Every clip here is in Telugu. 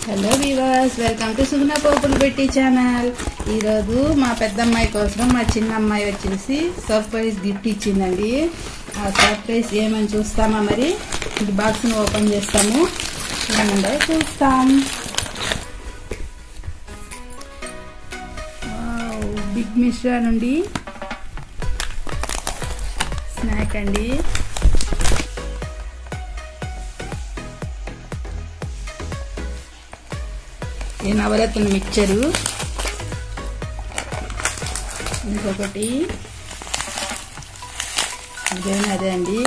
hello viewers welcome to Suguna పోపులు పెట్టి ఛానల్ ఈరోజు మా పెద్దమ్మాయి కోసం మా చిన్న అమ్మాయి వచ్చేసి సర్ప్రైజ్ గిఫ్ట్ ఇచ్చిందండి ఆ సర్ప్రైజ్ ఏమని చూస్తామా మరి ఈ బాక్స్ని ఓపెన్ చేస్తాము ఏముందో చూస్తాం వావ్, బిగ్ మిశ్రా నుండి స్నాక్ అండి ఈ నవరత్న మిక్చరు ఇంకొకటి ఇదేనా అదే అండి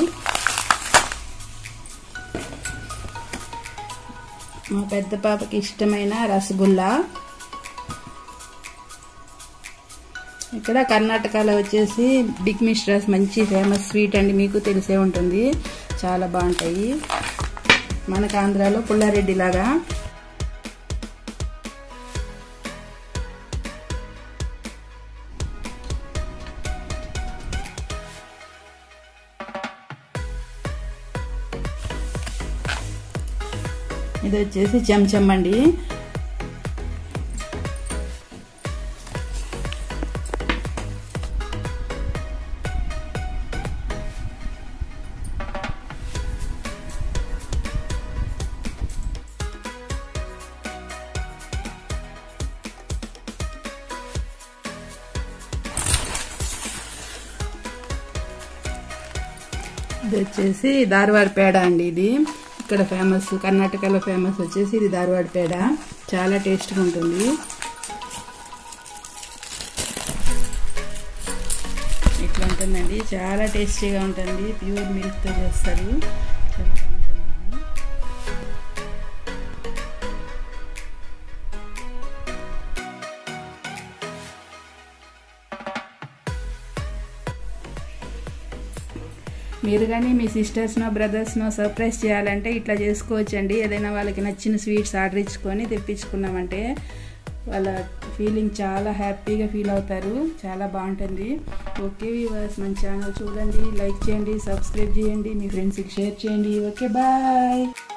మా పెద్ద పాపకి ఇష్టమైన రసగుల్లా ఇక్కడ కర్ణాటకలో వచ్చేసి బిగ్ మిస్ట్రస్ మంచి ఫేమస్ స్వీట్ అండి మీకు తెలిసే ఉంటుంది చాలా బాగుంటాయి మనకు ఆంధ్రాలో పుల్లారెడ్డి లాగా ఇది వచ్చేసి చెంచం అండి ఇది వచ్చేసి ధార్వాడ పేడ అండి ఇది ఇక్కడ ఫేమస్ కర్ణాటకలో ఫేమస్ వచ్చేసి ఇది ధార్వాడ పేడ చాలా టేస్ట్గా ఉంటుంది ఇట్లా ఉంటుందండి చాలా టేస్టీగా ఉంటుంది ప్యూర్ మిల్క్తో చేస్తారు చాలా బాగుంటుందండి మీరు కానీ మీ సిస్టర్స్నో బ్రదర్స్నో సర్ప్రైజ్ చేయాలంటే ఇట్లా చేసుకోవచ్చండి ఏదైనా వాళ్ళకి నచ్చిన స్వీట్స్ ఆర్డర్ ఇచ్చుకొని తెప్పించుకున్నామంటే వాళ్ళ ఫీలింగ్ చాలా హ్యాపీగా ఫీల్ అవుతారు చాలా బాగుంటుంది ఓకే వ్యూవర్స్ మన ఛానల్ చూడండి లైక్ చేయండి సబ్స్క్రైబ్ చేయండి మీ ఫ్రెండ్స్కి షేర్ చేయండి ఓకే బాయ్